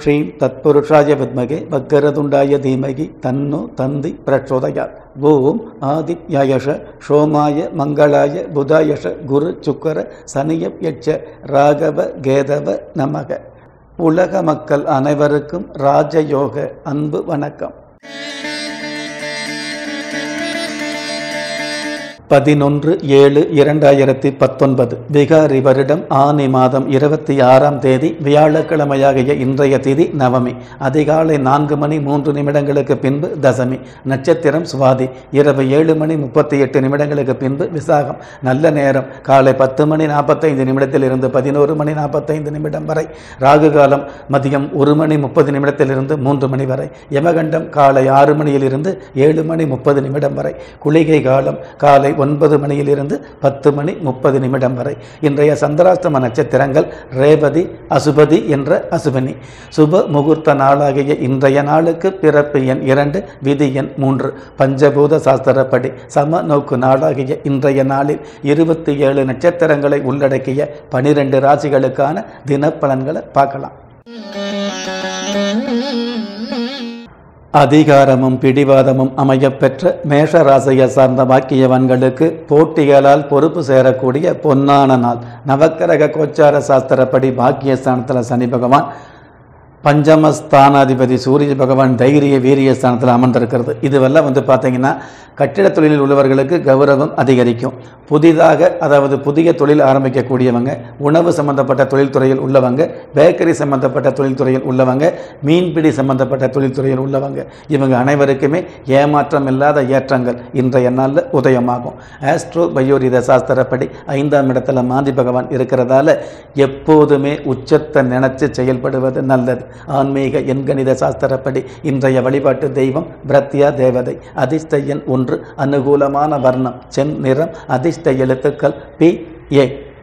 ஸ்ரீம் தத்புருஷாய வித்மகே வக்கரதுண்டாய தீமகி தன்னு தந்தி பிரச்சோதயாத் ஓம் ஆதித்யாயஷ சோமாய மங்களாய புதாயஷ குரு சுக்கர சனியப் யட்ச ராகவ கேதவ நமக உலக மக்கள் அனைவருக்கும் ராஜயோக அன்பு வணக்கம் பதினொன்று ஏழு இரண்டாயிரத்தி பத்தொன்பது விகாரி வருடம் ஆனி மாதம் இருபத்தி ஆறாம் தேதி வியாழக்கிழமையாகிய இன்றைய திதி நவமி அதிகாலை நான்கு மணி மூன்று நிமிடங்களுக்கு பின்பு தசமி நட்சத்திரம் சுவாதி இரவு ஏழு மணி முப்பத்தி எட்டு நிமிடங்களுக்கு பின்பு விசாகம் நல்ல நேரம் காலை பத்து மணி நாற்பத்தைந்து நிமிடத்தில் இருந்து பதினோரு மணி நாற்பத்தைந்து நிமிடம் வரை ராகு காலம் மதியம் ஒரு மணி முப்பது நிமிடத்திலிருந்து மூன்று மணி வரை யமகண்டம் காலை ஆறு மணியிலிருந்து ஏழு மணி முப்பது நிமிடம் வரை குளிகை காலம் காலை ஒன்பது மணியிலிருந்து பத்து மணி முப்பது நிமிடம் வரை இன்றைய சந்திராஷ்டம நட்சத்திரங்கள் ரேவதி அசுபதி என்ற அசுபனி சுப முகூர்த்த நாளாகிய இன்றைய நாளுக்கு பிறப்பு எண் இரண்டு விதி எண் மூன்று பஞ்சபூத சாஸ்திரப்படி சம நோக்கு நாளாகிய இன்றைய நாளில் இருபத்தி ஏழு நட்சத்திரங்களை உள்ளடக்கிய பனிரெண்டு ராசிகளுக்கான தினப்பலன்களை பார்க்கலாம் அதிகாரமும் பிடிவாதமும் அமையப்பெற்ற மேஷ ராசியை சார்ந்த பாக்கியவான்களுக்கு போட்டிகளால் பொறுப்பு சேரக்கூடிய பொன்னான நாள் நவக்கிரக கோச்சார சாஸ்திரப்படி பாக்கியஸ்தானத்தில் சனி பகவான் பஞ்சமஸ்தானாதிபதி சூரிய பகவான் தைரிய வீரிய ஸ்தானத்தில் அமர்ந்திருக்கிறது இதுவெல்லாம் வந்து பார்த்தீங்கன்னா கட்டிட தொழிலில் உள்ளவர்களுக்கு கௌரவம் அதிகரிக்கும் புதிதாக அதாவது புதிய தொழில் ஆரம்பிக்கக்கூடியவங்க உணவு சம்பந்தப்பட்ட தொழில்துறையில் உள்ளவங்க பேக்கரி சம்பந்தப்பட்ட தொழில்துறையில் உள்ளவங்க மீன்பிடி சம்பந்தப்பட்ட தொழில்துறையில் உள்ளவங்க இவங்க அனைவருக்குமே ஏமாற்றம் இல்லாத ஏற்றங்கள் இன்றைய நாளில் உதயமாகும் ஆஸ்ட்ரோ பயோரித சாஸ்திரப்படி ஐந்தாம் இடத்துல மாந்தி பகவான் இருக்கிறதால எப்போதுமே உச்சத்தை நினைச்சு செயல்படுவது நல்லது ஆன்மீக எண்கணித சாஸ்திரப்படி இன்றைய வழிபாட்டு தெய்வம் பிரத்யா தேவதை அதிர்ஷ்ட எண் ஒன்று அனுகூலமான வர்ணம் சென் நிறம் அதிர்ஷ்ட எழுத்துக்கள் பி ஏ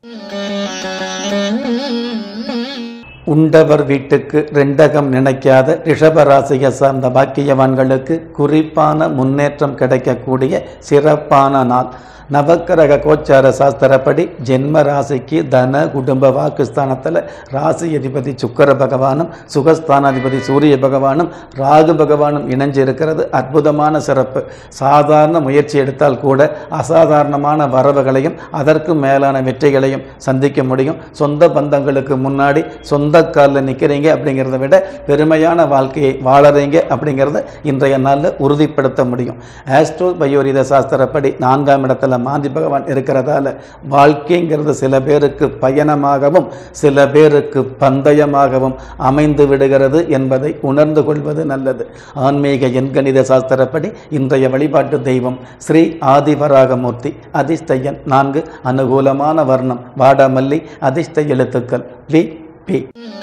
உண்டவர் வீட்டுக்கு ரெண்டகம் நினைக்காத ரிஷபராசியை சார்ந்த பாக்கியவான்களுக்கு குறிப்பான முன்னேற்றம் கிடைக்கக்கூடிய சிறப்பான நாள் நவக்கிரக கோச்சார சாஸ்திரப்படி ஜென்ம ராசிக்கு தன குடும்ப வாக்குஸ்தானத்தில் ராசி அதிபதி சுக்கர பகவானும் சுகஸ்தானாதிபதி சூரிய பகவானும் ராகு பகவானும் இணைஞ்சு இருக்கிறது அற்புதமான சிறப்பு சாதாரண முயற்சி எடுத்தால் கூட அசாதாரணமான வரவுகளையும் அதற்கு மேலான வெற்றிகளையும் சந்திக்க முடியும் சொந்த பந்தங்களுக்கு முன்னாடி சொந்த காலில் நிற்கிறீங்க அப்படிங்கிறத விட பெருமையான வாழ்க்கையை வாழறீங்க அப்படிங்கிறத இன்றைய நாளில் உறுதிப்படுத்த முடியும் ஆஸ்ட்ரோ பயோரித சாஸ்திரப்படி நான்காம் இடத்துல மாந்தி பகவான் இருக்கிறதால வாழ்க்கைங்கிறது சில பேருக்கு பயணமாகவும் சில பேருக்கு பந்தயமாகவும் அமைந்து விடுகிறது என்பதை உணர்ந்து கொள்வது நல்லது ஆன்மீக எண்கணித சாஸ்திரப்படி இன்றைய வழிபாட்டு தெய்வம் ஸ்ரீ ஆதிவராகமூர்த்தி அதிர்ஷ்ட எண் நான்கு அனுகூலமான வர்ணம் வாடாமல்லி அதிர்ஷ்ட எழுத்துக்கள் வி பி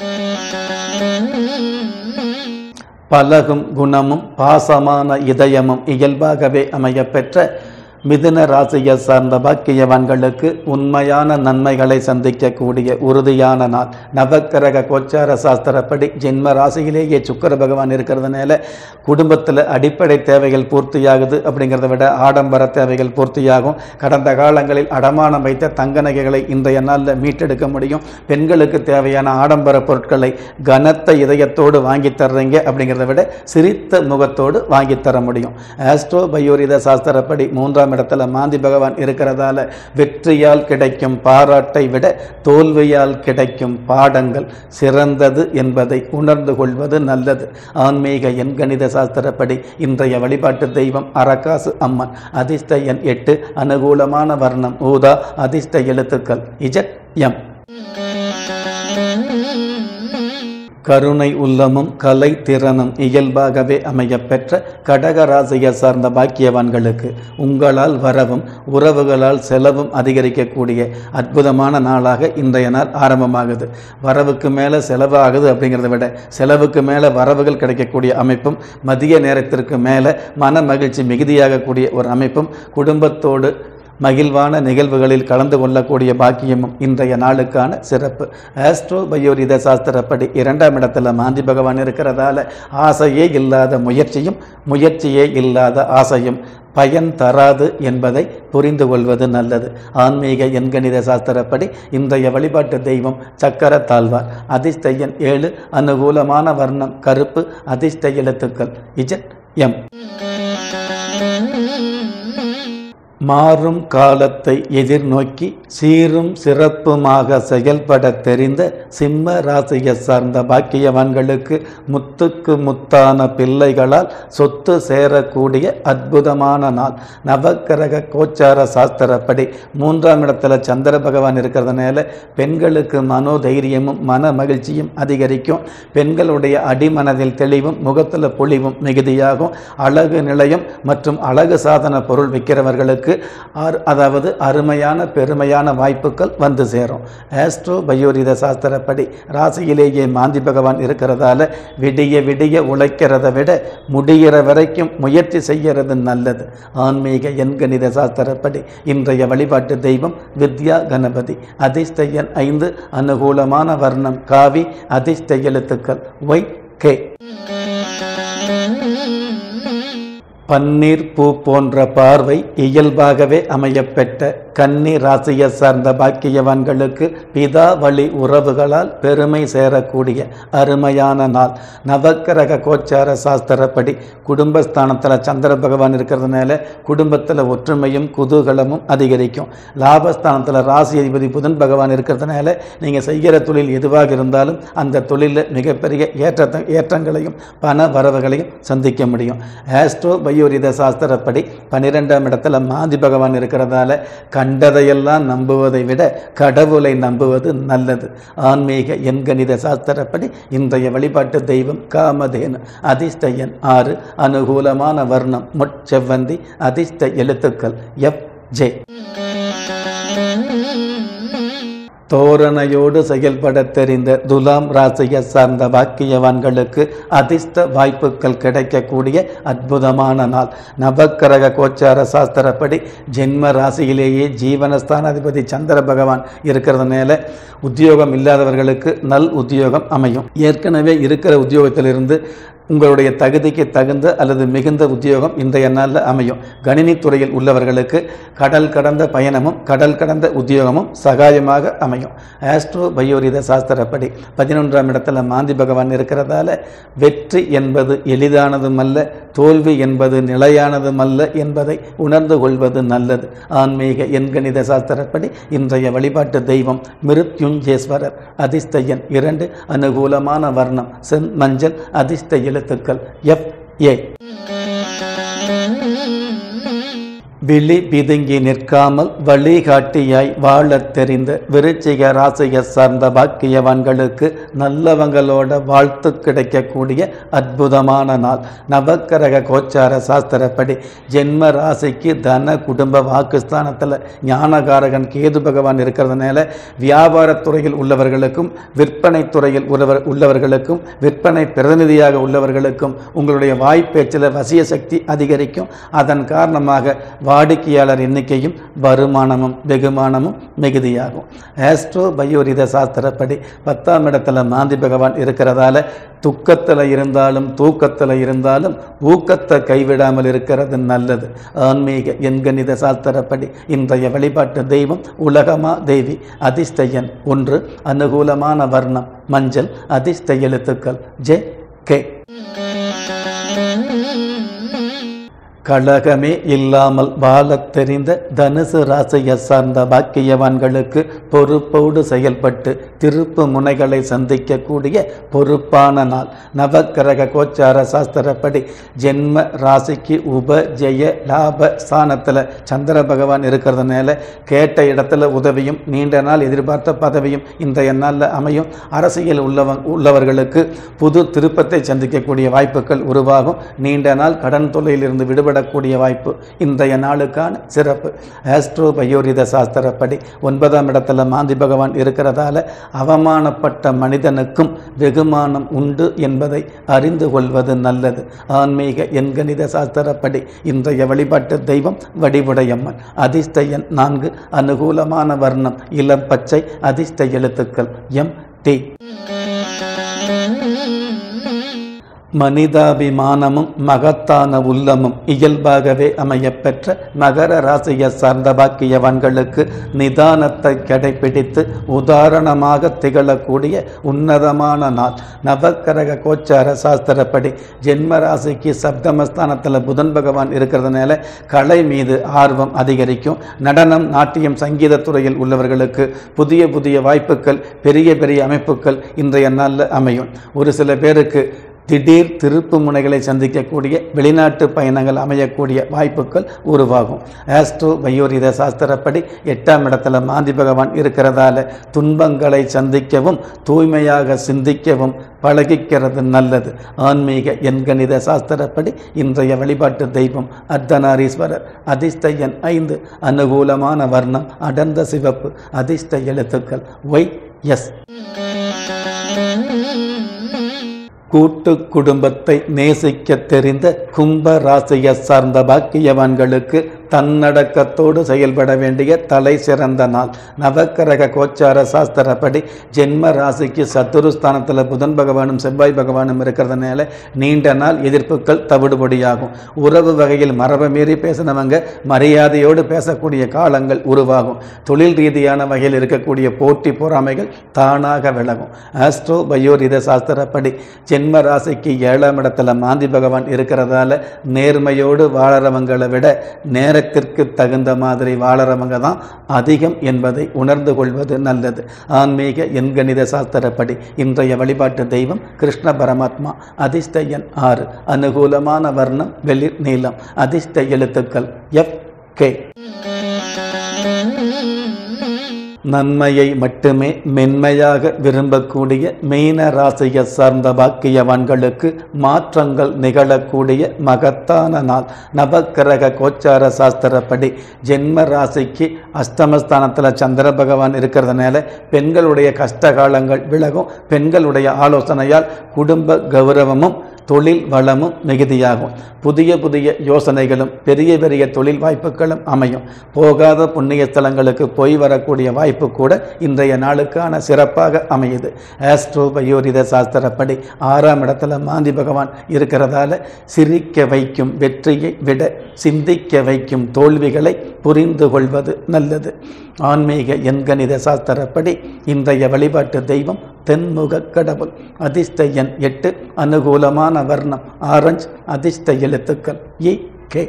பலகும் குணமும் பாசமான இதயமும் இயல்பாகவே அமையப்பெற்ற மிதுன ராசியை சார்ந்த பாக்கியவான்களுக்கு உண்மையான நன்மைகளை சந்திக்கக்கூடிய உறுதியான நாள் நவக்கிரக கோச்சார சாஸ்திரப்படி ஜென்ம ராசியிலேயே சுக்கர பகவான் இருக்கிறதுனால குடும்பத்தில் அடிப்படை தேவைகள் பூர்த்தியாகுது அப்படிங்கிறத விட ஆடம்பர தேவைகள் பூர்த்தியாகும் கடந்த காலங்களில் அடமானம் வைத்த தங்க நகைகளை இன்றைய நாளில் மீட்டெடுக்க முடியும் பெண்களுக்கு தேவையான ஆடம்பர பொருட்களை கனத்த இதயத்தோடு வாங்கி தர்றீங்க அப்படிங்கிறத விட சிரித்த முகத்தோடு வாங்கி தர முடியும் ஆஸ்ட்ரோ பயோரித சாஸ்திரப்படி மூன்றாம் மூன்றாம் இடத்துல மாந்தி பகவான் இருக்கிறதால வெற்றியால் கிடைக்கும் பாராட்டை விட தோல்வியால் கிடைக்கும் பாடங்கள் சிறந்தது என்பதை உணர்ந்து கொள்வது நல்லது ஆன்மீக எண்கணித சாஸ்திரப்படி இன்றைய வழிபாட்டு தெய்வம் அரக்காசு அம்மன் அதிர்ஷ்ட எண் எட்டு அனுகூலமான வர்ணம் ஊதா அதிர்ஷ்ட எழுத்துக்கள் இஜட் எம் கருணை உள்ளமும் கலை திறனும் இயல்பாகவே அமையப்பெற்ற கடக ராசியை சார்ந்த பாக்கியவான்களுக்கு உங்களால் வரவும் உறவுகளால் செலவும் அதிகரிக்கக்கூடிய அற்புதமான நாளாக இன்றைய நாள் ஆரம்பமாகுது வரவுக்கு மேலே செலவு ஆகுது அப்படிங்கிறத விட செலவுக்கு மேலே வரவுகள் கிடைக்கக்கூடிய அமைப்பும் மதிய நேரத்திற்கு மேலே மன மகிழ்ச்சி மிகுதியாகக்கூடிய ஒரு அமைப்பும் குடும்பத்தோடு மகிழ்வான நிகழ்வுகளில் கலந்து கொள்ளக்கூடிய பாக்கியமும் இன்றைய நாளுக்கான சிறப்பு ஆஸ்ட்ரோ பயோரித சாஸ்திரப்படி இரண்டாம் இடத்துல மாந்தி பகவான் இருக்கிறதால ஆசையே இல்லாத முயற்சியும் முயற்சியே இல்லாத ஆசையும் பயன் தராது என்பதை புரிந்து கொள்வது நல்லது ஆன்மீக எண்கணித சாஸ்திரப்படி இன்றைய வழிபாட்டு தெய்வம் சக்கர தாழ்வார் அதிர்ஷ்ட எண் ஏழு அனுகூலமான வர்ணம் கருப்பு அதிர்ஷ்ட எழுத்துக்கள் இஜட் எம் மாறும் காலத்தை எதிர்நோக்கி சீரும் சிறப்புமாக செயல்பட தெரிந்த சிம்ம ராசியை சார்ந்த பாக்கியவான்களுக்கு முத்துக்கு முத்தான பிள்ளைகளால் சொத்து சேரக்கூடிய அற்புதமான நாள் நவக்கிரக கோச்சார சாஸ்திரப்படி மூன்றாம் இடத்துல சந்திர பகவான் இருக்கிறதுனால பெண்களுக்கு மனோதைரியமும் மன மகிழ்ச்சியும் அதிகரிக்கும் பெண்களுடைய அடிமனதில் தெளிவும் முகத்தில் பொலிவும் மிகுதியாகும் அழகு நிலையம் மற்றும் அழகு சாதன பொருள் விற்கிறவர்களுக்கு ஆர் அதாவது அருமையான பெருமையான வாய்ப்புகள் வந்து சேரும் ஆஸ்ட்ரோ பயோரித சாஸ்திரப்படி ராசியிலேயே மாந்தி பகவான் இருக்கிறதால விடிய விடிய உழைக்கிறத விட முடிகிற வரைக்கும் முயற்சி செய்கிறது நல்லது ஆன்மீக எண்கணித சாஸ்திரப்படி இன்றைய வழிபாட்டு தெய்வம் வித்யா கணபதி அதிர்ஷ்ட எண் ஐந்து அனுகூலமான வர்ணம் காவி அதிர்ஷ்ட எழுத்துக்கள் ஒய் கே பன்னீர் பூ போன்ற பார்வை இயல்பாகவே அமையப்பெற்ற கன்னி ராசியை சார்ந்த பாக்கியவான்களுக்கு பிதா வழி உறவுகளால் பெருமை சேரக்கூடிய அருமையான நாள் நவக்கிரக கோச்சார சாஸ்திரப்படி குடும்பஸ்தானத்தில் சந்திர பகவான் இருக்கிறதுனால குடும்பத்தில் ஒற்றுமையும் குதூகலமும் அதிகரிக்கும் லாபஸ்தானத்தில் ராசி அதிபதி புதன் பகவான் இருக்கிறதுனால நீங்கள் செய்கிற தொழில் எதுவாக இருந்தாலும் அந்த தொழிலில் மிகப்பெரிய ஏற்றத்தை ஏற்றங்களையும் பண வரவுகளையும் சந்திக்க முடியும் ஆஸ்ட்ரோ பயோரித சாஸ்திரப்படி பன்னிரெண்டாம் இடத்துல மாதி பகவான் இருக்கிறதால கண்டதையெல்லாம் நம்புவதை விட கடவுளை நம்புவது நல்லது ஆன்மீக எண்கணித சாஸ்திரப்படி இன்றைய வழிபாட்டு தெய்வம் காமதேனு அதிர்ஷ்ட எண் ஆறு அனுகூலமான வர்ணம் முட்செவ்வந்தி அதிர்ஷ்ட எழுத்துக்கள் எஃப் ஜே தோரணையோடு செயல்பட தெரிந்த துலாம் ராசியை சார்ந்த பாக்கியவான்களுக்கு அதிர்ஷ்ட வாய்ப்புகள் கிடைக்கக்கூடிய அற்புதமான நாள் நவக்கிரக கோச்சார சாஸ்திரப்படி ஜென்ம ராசியிலேயே ஜீவனஸ்தானாதிபதி சந்திர பகவான் இருக்கிறதுனால உத்தியோகம் இல்லாதவர்களுக்கு நல் உத்தியோகம் அமையும் ஏற்கனவே இருக்கிற உத்தியோகத்திலிருந்து உங்களுடைய தகுதிக்கு தகுந்த அல்லது மிகுந்த உத்தியோகம் இன்றைய நாளில் அமையும் கணினி துறையில் உள்ளவர்களுக்கு கடல் கடந்த பயணமும் கடல் கடந்த உத்தியோகமும் சகாயமாக அமையும் ஆஸ்ட்ரோ பயோரித சாஸ்திரப்படி பதினொன்றாம் இடத்துல மாந்தி பகவான் இருக்கிறதால வெற்றி என்பது எளிதானதுமல்ல தோல்வி என்பது நிலையானதுமல்ல என்பதை உணர்ந்து கொள்வது நல்லது ஆன்மீக எண்கணித சாஸ்திரப்படி இன்றைய வழிபாட்டு தெய்வம் மிருத்யுஞ்சேஸ்வரர் அதிர்ஷ்ட எண் இரண்டு அனுகூலமான வர்ணம் சென் மஞ்சள் அதிர்ஷ்ட எழுத்துக்கள் எஃப் ஏ விழி பிதுங்கி நிற்காமல் வழிகாட்டியாய் வாழத் தெரிந்த விருச்சிக ராசியை சார்ந்த பாக்கியவான்களுக்கு நல்லவங்களோட வாழ்த்து கிடைக்கக்கூடிய அற்புதமான நாள் நவக்கிரக கோச்சார சாஸ்திரப்படி ஜென்ம ராசிக்கு தன குடும்ப வாக்குஸ்தானத்தில் ஞானகாரகன் கேது பகவான் இருக்கிறதுனால வியாபாரத்துறையில் உள்ளவர்களுக்கும் விற்பனை துறையில் உள்ளவர் உள்ளவர்களுக்கும் விற்பனை பிரதிநிதியாக உள்ளவர்களுக்கும் உங்களுடைய வாய்ப்பேச்சில் வசிய சக்தி அதிகரிக்கும் அதன் காரணமாக வாடிக்கையாளர் எண்ணிக்கையும் வருமானமும் வெகுமானமும் மிகுதியாகும் ஆஸ்ட்ரோ பயோரித சாஸ்திரப்படி பத்தாம் இடத்துல மாந்தி பகவான் இருக்கிறதால துக்கத்தில் இருந்தாலும் தூக்கத்தில் இருந்தாலும் ஊக்கத்தை கைவிடாமல் இருக்கிறது நல்லது ஆன்மீக எண்கணித சாஸ்திரப்படி இன்றைய வழிபாட்டு தெய்வம் உலகமா தேவி அதிர்ஷ்ட எண் ஒன்று அனுகூலமான வர்ணம் மஞ்சள் அதிர்ஷ்ட எழுத்துக்கள் ஜே கே கழகமே இல்லாமல் வாழத் தெரிந்த தனுசு ராசியை சார்ந்த பாக்கியவான்களுக்கு பொறுப்போடு செயல்பட்டு திருப்பு முனைகளை சந்திக்கக்கூடிய பொறுப்பான நாள் நவக்கிரக கோச்சார சாஸ்திரப்படி ஜென்ம ராசிக்கு உப ஜெய லாப ஸ்தானத்தில் சந்திர பகவான் இருக்கிறதுனால கேட்ட இடத்துல உதவியும் நீண்ட நாள் எதிர்பார்த்த பதவியும் இன்றைய நாளில் அமையும் அரசியல் உள்ளவங் உள்ளவர்களுக்கு புது திருப்பத்தை சந்திக்கக்கூடிய வாய்ப்புகள் உருவாகும் நீண்ட நாள் கடன் தொல்லையிலிருந்து விடுபட விடக்கூடிய வாய்ப்பு இன்றைய நாளுக்கான சிறப்பு ஆஸ்ட்ரோ பயோரித சாஸ்திரப்படி ஒன்பதாம் இடத்துல மாந்தி பகவான் இருக்கிறதால அவமானப்பட்ட மனிதனுக்கும் வெகுமானம் உண்டு என்பதை அறிந்து கொள்வது நல்லது ஆன்மீக எண்கணித சாஸ்திரப்படி இன்றைய வழிபாட்டு தெய்வம் வடிவுடையம்மன் அதிர்ஷ்ட எண் நான்கு அனுகூலமான வர்ணம் இளம் பச்சை அதிர்ஷ்ட எழுத்துக்கள் எம் டி மனிதாபிமானமும் மகத்தான உள்ளமும் இயல்பாகவே அமையப்பெற்ற மகர ராசியை சார்ந்த பாக்கியவான்களுக்கு நிதானத்தை கடைபிடித்து உதாரணமாக திகழக்கூடிய உன்னதமான நாள் நவக்கரக கோச்சார சாஸ்திரப்படி ஜென்ம ராசிக்கு சப்தமஸ்தானத்தில் புதன் பகவான் இருக்கிறதுனால கலை மீது ஆர்வம் அதிகரிக்கும் நடனம் நாட்டியம் சங்கீத துறையில் உள்ளவர்களுக்கு புதிய புதிய வாய்ப்புகள் பெரிய பெரிய அமைப்புகள் இன்றைய நாளில் அமையும் ஒரு சில பேருக்கு திடீர் திருப்பு முனைகளை சந்திக்கக்கூடிய வெளிநாட்டு பயணங்கள் அமையக்கூடிய வாய்ப்புகள் உருவாகும் ஆஸ்ட்ரோ பயோரித சாஸ்திரப்படி எட்டாம் இடத்துல மாந்தி பகவான் இருக்கிறதால துன்பங்களை சந்திக்கவும் தூய்மையாக சிந்திக்கவும் பழகிக்கிறது நல்லது ஆன்மீக எண்கணித சாஸ்திரப்படி இன்றைய வழிபாட்டு தெய்வம் அர்த்தநாரீஸ்வரர் அதிர்ஷ்ட எண் ஐந்து அனுகூலமான வர்ணம் அடர்ந்த சிவப்பு அதிர்ஷ்ட எழுத்துக்கள் ஒய் எஸ் கூட்டு குடும்பத்தை நேசிக்க தெரிந்த கும்ப ராசியை சார்ந்த பாக்கியவான்களுக்கு தன்னடக்கத்தோடு செயல்பட வேண்டிய தலை சிறந்த நாள் நவக்கிரக கோச்சார சாஸ்திரப்படி ஜென்ம ராசிக்கு சத்துருஸ்தானத்தில் புதன் பகவானும் செவ்வாய் பகவானும் இருக்கிறதுனால நீண்ட நாள் எதிர்ப்புகள் தவிடுபடியாகும் உறவு வகையில் மரபை மீறி பேசினவங்க மரியாதையோடு பேசக்கூடிய காலங்கள் உருவாகும் தொழில் ரீதியான வகையில் இருக்கக்கூடிய போட்டி பொறாமைகள் தானாக விலகும் ஆஸ்ட்ரோ பயோரித சாஸ்திரப்படி ஜென்ம ராசிக்கு ஏழாம் இடத்துல மாந்தி பகவான் இருக்கிறதால நேர்மையோடு வாழறவங்களை விட நேரத்திற்கு தகுந்த மாதிரி வாழறவங்க தான் அதிகம் என்பதை உணர்ந்து கொள்வது நல்லது ஆன்மீக எண்கணித சாஸ்திரப்படி இன்றைய வழிபாட்டு தெய்வம் கிருஷ்ண பரமாத்மா அதிர்ஷ்ட எண் ஆறு அனுகூலமான வர்ணம் வெளிர் நீளம் அதிர்ஷ்ட எழுத்துக்கள் எஃப் கே நன்மையை மட்டுமே மென்மையாக விரும்பக்கூடிய மீன ராசியை சார்ந்த பாக்கியவான்களுக்கு மாற்றங்கள் நிகழக்கூடிய மகத்தான நாள் நவக்கிரக கோச்சார சாஸ்திரப்படி ஜென்ம ராசிக்கு அஷ்டமஸ்தானத்தில் சந்திர பகவான் இருக்கிறதுனால பெண்களுடைய கஷ்ட காலங்கள் விலகும் பெண்களுடைய ஆலோசனையால் குடும்ப கௌரவமும் தொழில் வளமும் மிகுதியாகும் புதிய புதிய யோசனைகளும் பெரிய பெரிய தொழில் வாய்ப்புகளும் அமையும் போகாத புண்ணிய ஸ்தலங்களுக்கு போய் வரக்கூடிய வாய்ப்பு கூட இன்றைய நாளுக்கான சிறப்பாக அமையுது ஆஸ்ட்ரோ பயோரித சாஸ்திரப்படி ஆறாம் இடத்துல மாந்தி பகவான் இருக்கிறதால சிரிக்க வைக்கும் வெற்றியை விட சிந்திக்க வைக்கும் தோல்விகளை புரிந்து கொள்வது நல்லது ஆன்மீக எண்கணித சாஸ்திரப்படி இன்றைய வழிபாட்டு தெய்வம் தென்முக கடவுள் அதிர்ஷ்ட எண் எட்டு அனுகூலமான வர்ணம் ஆரஞ்சு அதிர்ஷ்ட எழுத்துக்கள் இ கே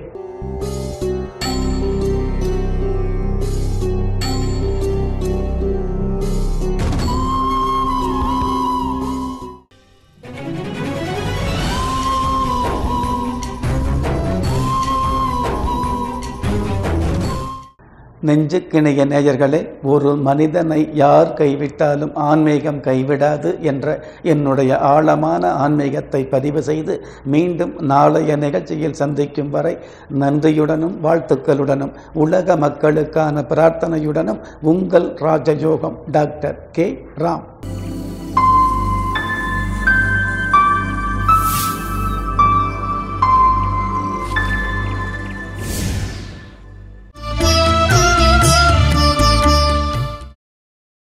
நெஞ்சுக்கிணைய நேயர்களே ஒரு மனிதனை யார் கைவிட்டாலும் ஆன்மீகம் கைவிடாது என்ற என்னுடைய ஆழமான ஆன்மீகத்தை பதிவு செய்து மீண்டும் நாளைய நிகழ்ச்சியில் சந்திக்கும் வரை நன்றியுடனும் வாழ்த்துக்களுடனும் உலக மக்களுக்கான பிரார்த்தனையுடனும் உங்கள் ராஜயோகம் டாக்டர் கே ராம்